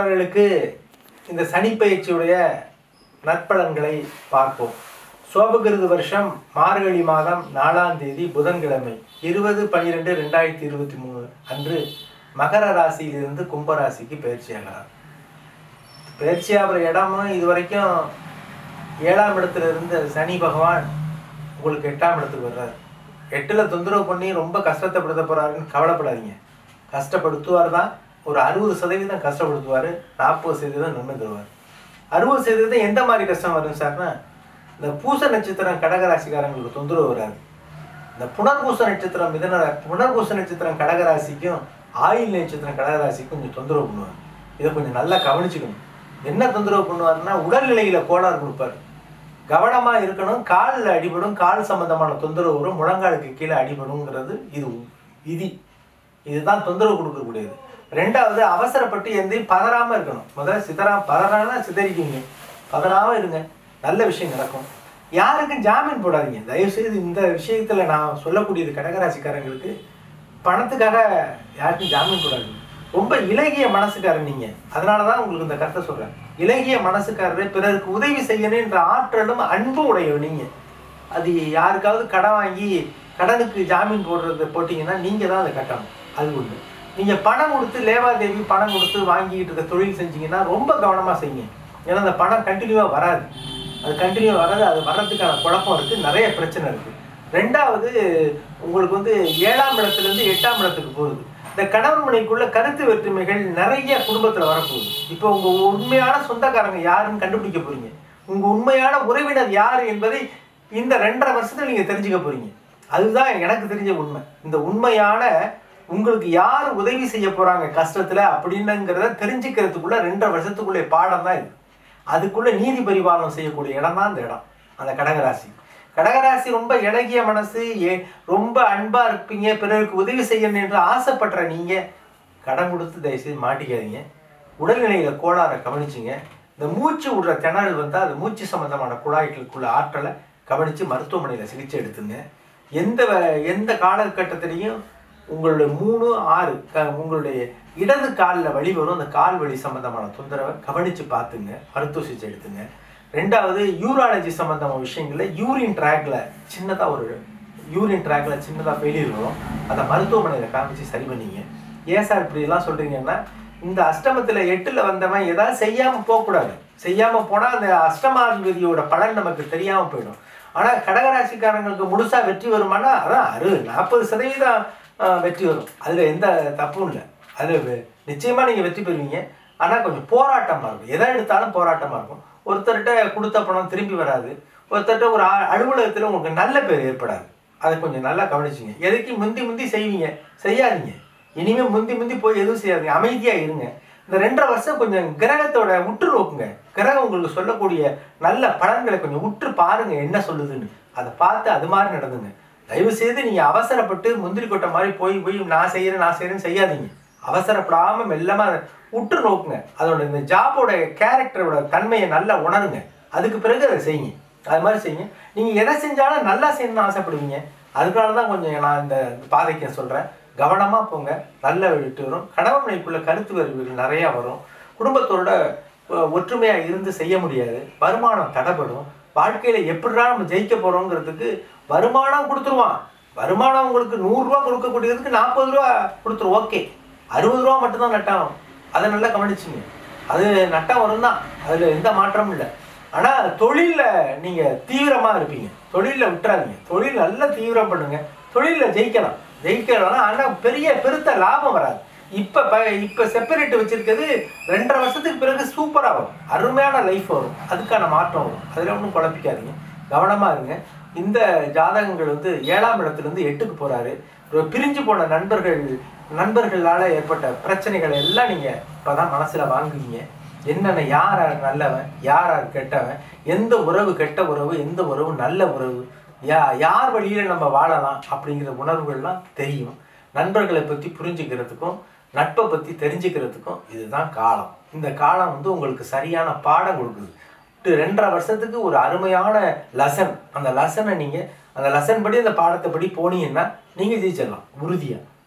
ராசிக்காரர்களுக்கு இந்த சனி பயிற்சியுடைய நற்பலன்களை பார்ப்போம் சோபகிருது வருஷம் மார்கழி மாதம் நாலாம் தேதி புதன்கிழமை இருபது பன்னிரெண்டு ரெண்டாயிரத்தி இருபத்தி மூணு அன்று மகர ராசியிலிருந்து கும்ப ராசிக்கு பயிற்சியாகிறார் பயிற்சியாகிற இடமும் இது வரைக்கும் ஏழாம் இடத்துல இருந்த சனி பகவான் உங்களுக்கு எட்டாம் இடத்துக்கு வர்றாரு எட்டில் தொந்தரவு பண்ணி ரொம்ப கஷ்டத்தைப்படுத்த போறாருன்னு கவலைப்படாதீங்க கஷ்டப்படுத்துவார் தான் ஒரு அறுபது சதவீதம் கஷ்டப்படுத்துவார் நாற்பது சதவீதம் நன்மை தருவார் அறுபது சதவீதம் எந்த மாதிரி கஷ்டம் வரும் சார்னா இந்த பூச நட்சத்திரம் கடகராசிக்காரங்களுக்கு தொந்தரவு வராது இந்த புனர்பூச நட்சத்திரம் மிதன புனர்பூச நட்சத்திரம் கடகராசிக்கும் ஆயில் நட்சத்திரம் கடகராசிக்கும் கொஞ்சம் தொந்தரவு பண்ணுவார் இதை கொஞ்சம் நல்லா கவனிச்சுக்கணும் என்ன தொந்தரவு பண்ணுவாருன்னா உடல்நிலையில கோளாறு கொடுப்பாரு கவனமா இருக்கணும் காலில் அடிபடும் கால் சம்பந்தமான தொந்தரவு வரும் முழங்காலுக்கு கீழே அடிபடுங்கிறது இது விதி இதுதான் தொந்தரவு கொடுக்கக்கூடியது ரெண்டாவது அவசரப்பட்டு எந்தையும் பதறாம இருக்கணும் முதல்ல சிதறா பதறானா சிதறிக்கிங்க பதறாம இருங்க நல்ல விஷயம் நடக்கும் யாருக்கும் ஜாமீன் போடாதீங்க தயவு செய்து இந்த விஷயத்துல நான் சொல்லக்கூடியது கடகராசிக்காரங்களுக்கு பணத்துக்காக யாருக்கும் ஜாமீன் போடாதீங்க ரொம்ப இலகிய மனசுக்காரன் நீங்க அதனால தான் உங்களுக்கு இந்த கருத்தை சொல்றேன் இலகிய மனசுக்காரரு பிறருக்கு உதவி செய்யணும் என்ற ஆற்றலும் அன்பு உடையவர் நீங்க அது யாருக்காவது கடன் வாங்கி கடனுக்கு ஜாமீன் போடுறது போட்டீங்கன்னா நீங்க தான் அதை கட்டணும் அது ஒண்ணு நீங்க பணம் கொடுத்து லேவாதேவி பணம் கொடுத்து வாங்கிட்டு இருக்க தொழில் செஞ்சீங்கன்னா ரொம்ப கவனமா செய்யுங்க ஏன்னா அந்த பணம் கண்டினியூவா வராது அது கண்டினியூவா வராது அது வர்றதுக்கான குழப்பம் இருக்கு நிறைய பிரச்சனை இருக்கு ரெண்டாவது உங்களுக்கு வந்து ஏழாம் இடத்துல இருந்து எட்டாம் இடத்துக்கு போகுது இந்த கணவன் மனைக்குள்ள கருத்து வேற்றுமைகள் நிறைய குடும்பத்துல வரப்போகுது இப்போ உங்க உண்மையான சொந்தக்காரங்க யாருன்னு கண்டுபிடிக்க போறீங்க உங்க உண்மையான உறவினர் யார் என்பதை இந்த ரெண்டரை வருஷத்துல நீங்க தெரிஞ்சுக்க போறீங்க அதுதான் எனக்கு தெரிஞ்ச உண்மை இந்த உண்மையான உங்களுக்கு யார் உதவி செய்ய போறாங்க கஷ்டத்துல அப்படின்னுங்கிறத தெரிஞ்சுக்கிறதுக்குள்ள ரெண்டரை வருஷத்துக்குள்ளே பாடம் தான் இது அதுக்குள்ள நீதி பரிபாலனம் செய்யக்கூடிய இடம் தான் இந்த இடம் அந்த கடகராசி கடகராசி ரொம்ப இலகிய மனசு ஏ ரொம்ப அன்பா இருப்பீங்க பிறருக்கு உதவி செய்யணும் என்று ஆசைப்படுற நீங்க கடன் கொடுத்து தயவுசெய்து மாட்டிக்காதீங்க உடல்நிலையில கோளாறை கவனிச்சுங்க இந்த மூச்சு விடுற திணறல் வந்தால் அது மூச்சு சம்பந்தமான குழாய்களுக்குள்ள ஆற்றலை கவனித்து மருத்துவமனையில் சிகிச்சை எடுத்துங்க எந்த வ- எந்த காலகட்டத்திலையும் உங்களுடைய மூணு ஆறு க உங்களுடைய இடது காலில் வலி வரும் அந்த கால் வலி சம்பந்தமான தொந்தரவை கவனித்து பார்த்துங்க மருத்துவ சிகிச்சை எடுத்துங்க ரெண்டாவது யூராலஜி சம்பந்தமான விஷயங்களில் யூரின் ட்ராக்ல சின்னதாக ஒரு யூரின் ட்ராக்ல சின்னதாக ஃபெயிலியர் வரும் அதை மருத்துவமனையில் காமிச்சு சரி பண்ணீங்க ஏன் சார் இப்படிலாம் சொல்கிறீங்கன்னா இந்த அஷ்டமத்தில் எட்டில் வந்தவன் ஏதாவது செய்யாமல் போகக்கூடாது செய்யாமல் போனால் அந்த அஷ்டமாதிபதியோட பலன் நமக்கு தெரியாமல் போயிடும் ஆனால் கடகராசிக்காரங்களுக்கு முழுசாக வெற்றி வருமானா அதான் அறு நாற்பது சதவீதம் ஆஹ், வெற்றி வரும் அதில் எந்த தப்பும் இல்லை அது நிச்சயமாக நீங்கள் வெற்றி பெறுவீங்க ஆனால் கொஞ்சம் போராட்டமாக இருக்கும் எதை எடுத்தாலும் போராட்டமாக இருக்கும் ஒருத்தர்கிட்ட கொடுத்த பணம் திரும்பி வராது ஒருத்தர்கிட்ட ஒரு அலுவலகத்தில் உங்களுக்கு நல்ல பேர் ஏற்படாது அதை கொஞ்சம் நல்லா கவனிச்சிங்க எதுக்கு முந்தி முந்தி செய்வீங்க செய்யாதீங்க இனிமே முந்தி முந்தி போய் எதுவும் செய்யாதீங்க அமைதியா இருங்க இந்த ரெண்டரை வருஷம் கொஞ்சம் கிரகத்தோட உற்று நோக்குங்க கிரகம் உங்களுக்கு சொல்லக்கூடிய நல்ல பலன்களை கொஞ்சம் உற்று பாருங்க என்ன சொல்லுதுன்னு அதை பார்த்து அது மாதிரி நடந்துங்க தயவு செய்து நீங்க அவசரப்பட்டு முந்திரி கொட்டை மாதிரி போய் போய் நான் செய்யறேன் நான் செய்யறேன்னு செய்யாதீங்க அவசரப்படாம மெல்லமா அதை உற்று நோக்குங்க அதோட இந்த ஜாபோட கேரக்டரோட தன்மையை நல்லா உணருங்க அதுக்கு பிறகு அதை செய்யுங்க அது மாதிரி செய்யுங்க நீங்க எதை செஞ்சாலும் நல்லா செய்யணும்னு ஆசைப்படுவீங்க அதனால தான் கொஞ்சம் நான் இந்த பாதைக்கு சொல்றேன் கவனமா போங்க நல்ல விட்டு வரும் கணவன் மனைக்குள்ள கருத்து வேறுபாடுகள் நிறைய வரும் குடும்பத்தோட அஹ், ஒற்றுமையா இருந்து செய்ய முடியாது வருமானம் தடைபடும் வாழ்க்கையில எப்படிடா நம்ம ஜெயிக்க போறோங்கிறதுக்கு வருமானம் கொடுத்துருவான் வருமானம் உங்களுக்கு நூறுரூவா கொடுக்கக்கூடியதுக்கு நாற்பது ரூபா கொடுத்துரும் ஓகே அறுபது ரூபா மட்டும்தான் நட்டம் அதை நல்லா கவனிச்சுங்க அது நட்டம் வரும் தான் அதில் எந்த மாற்றமும் இல்லை ஆனால் தொழிலில் நீங்கள் தீவிரமாக இருப்பீங்க தொழிலில் விட்டுறாதீங்க தொழில் நல்லா தீவிரம் பண்ணுங்க தொழிலில் ஜெயிக்கலாம் ஜெயிக்கலாம் ஆனால் பெரிய பெருத்த லாபம் வராது இப்போ ப இப்போ செப்பரேட் வச்சிருக்கிறது ரெண்டரை வருஷத்துக்கு பிறகு சூப்பராக வரும் அருமையான லைஃப் வரும் அதுக்கான மாற்றம் வரும் அதில் ஒன்றும் குழப்பிக்காதீங்க கவனமாக இருங்க இந்த ஜாதகங்கள் வந்து ஏழாம் இடத்துலேருந்து எட்டுக்கு போகிறாரு ஒரு பிரிஞ்சு போன நண்பர்கள் நண்பர்களால் ஏற்பட்ட பிரச்சனைகளை எல்லாம் நீங்கள் இப்போ தான் மனசில் வாங்குவீங்க என்னென்ன யார் யார் நல்லவன் யார் யார் கெட்டவன் எந்த உறவு கெட்ட உறவு எந்த உறவு நல்ல உறவு யா யார் வழியில் நம்ம வாழலாம் அப்படிங்கிற உணர்வுகள்லாம் தெரியும் நண்பர்களை பற்றி புரிஞ்சுக்கிறதுக்கும் நட்பை பற்றி தெரிஞ்சுக்கிறதுக்கும் இதுதான் காலம் இந்த காலம் வந்து உங்களுக்கு சரியான பாடம் கொடுக்குது டு- ரெண்டரை வருஷத்துக்கு ஒரு அருமையான லெசன் அந்த லெசனை நீங்கள் அந்த லெசன் படி அந்த பாடத்தை படி போனீங்கன்னா நீங்கள் ஜெயிச்சிடலாம் உறுதியாக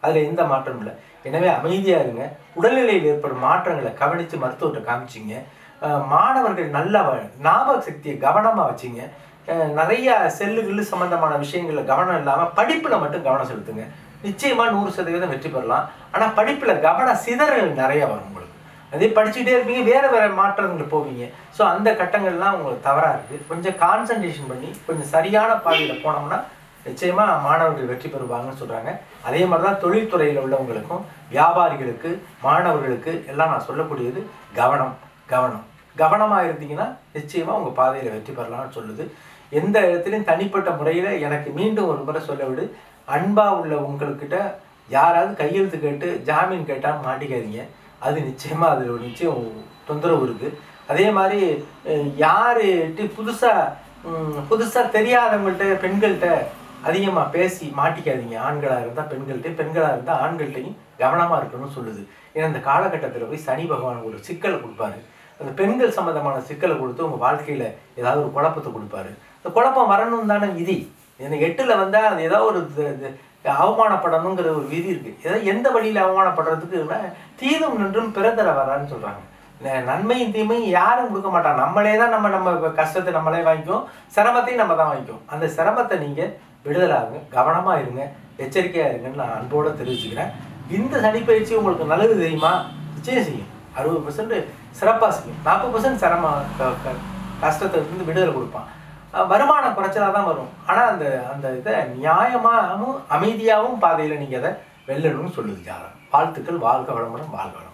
அதில் எந்த மாற்றமும் இல்லை எனவே அமைதியாக இருங்க உடல்நிலையில் ஏற்படும் மாற்றங்களை கவனித்து மருத்துவத்தை காமிச்சிங்க அஹ் மாணவர்கள் நல்ல வ- ஞாபக சக்தியை கவனமாக வச்சிங்க அஹ் நிறைய செல்லு கில்லு சம்பந்தமான விஷயங்களில் கவனம் இல்லாமல் படிப்பில் மட்டும் கவனம் செலுத்துங்க நிச்சயமாக நூறு சதவீதம் வெற்றி பெறலாம் ஆனால் படிப்பில் கவன சிதறல் நிறைய வரும் உங்களுக்கு அதே படிச்சுக்கிட்டே இருப்பீங்க வேறு வேறு மாற்றங்கள் போவீங்க ஸோ அந்த கட்டங்கள்லாம் உங்களுக்கு தவறாக இருக்குது கொஞ்சம் கான்சன்ட்ரேஷன் பண்ணி கொஞ்சம் சரியான பாதையில் போனோம்னா நிச்சயமாக மாணவர்கள் வெற்றி பெறுவாங்கன்னு சொல்கிறாங்க அதே மாதிரி தான் தொழில்துறையில் உள்ளவங்களுக்கும் வியாபாரிகளுக்கு மாணவர்களுக்கு எல்லாம் நான் சொல்லக்கூடியது கவனம் கவனம் கவனமாக இருந்தீங்கன்னா நிச்சயமாக உங்கள் பாதையில் வெற்றி பெறலாம்னு சொல்லுது எந்த இடத்துலையும் தனிப்பட்ட முறையில் எனக்கு மீண்டும் ஒரு முறை சொல்ல விடு அன்பாக உள்ள உங்கள்கிட்ட யாராவது கையெழுத்து கேட்டு ஜாமீன் கேட்டால் மாட்டிக்காதீங்க அது நிச்சயமாக அதில் ஒரு நிச்சயம் தொந்தரவு இருக்குது அதே மாதிரி அஹ், யாருட்டு புதுசாக புதுசாக தெரியாதவங்கள்ட்ட பெண்கள்கிட்ட அதிகமாக பேசி மாட்டிக்காதீங்க ஆண்களாக இருந்தால் பெண்கள்கிட்ட பெண்களாக இருந்தால் ஆண்கள்கிட்டையும் கவனமாக இருக்கணும்னு சொல்லுது ஏன்னா இந்த காலகட்டத்தில் போய் சனி பகவான் ஒரு சிக்கலை கொடுப்பாரு அந்த பெண்கள் சம்மந்தமான சிக்கலை கொடுத்து உங்கள் வாழ்க்கையில் ஏதாவது ஒரு குழப்பத்தை கொடுப்பாரு இந்த குழப்பம் வரணும் தானே விதி எனக்கு எட்டில் வந்தால் அது ஏதாவது ஒரு இது- இது அவமானப்படணுங்கிற ஒரு விதி இருக்குது ஏதாவது எந்த வழியில் அவமானப்படுறதுக்குன்னா தீதும் நின்றும் பிறந்தர வரான்னு சொல்கிறாங்க நன்மையும் தீமையும் யாரும் கொடுக்க மாட்டாங்க நம்மளே தான் நம்ம நம்ம கஷ்டத்தை நம்மளே வாங்கிக்குவோம் சிரமத்தையும் நம்ம தான் வாங்கிக்குவோம் அந்த சிரமத்தை நீங்கள் விடுதலாகுங்க கவனமாக இருங்க எச்சரிக்கையாக இருங்கன்னு நான் அன்போடு தெரிவிச்சுக்கிறேன் இந்த சனிப்பயிற்சி உங்களுக்கு நல்லது தெரியுமா நிச்சயம் செய்யும் அறுபது பர்சன்ட் சிறப்பாக செய்யும் நாற்பது பர்சன்ட் சிரம க- க- கஷ்டத்தை இருந்து விடுதலை கொடுப்பான் அஹ் வருமானம் குறைச்சலாக தான் வரும் ஆனால் அந்த அந்த இதை நியாயமாகவும் அமைதியாகவும் பாதையில் நீங்கள் அதை வெல்லணும்னு சொல்லுது ஜாதகம் வாழ்த்துக்கள் வாழ்க வளமுடன் வாழ்க வளமுடன்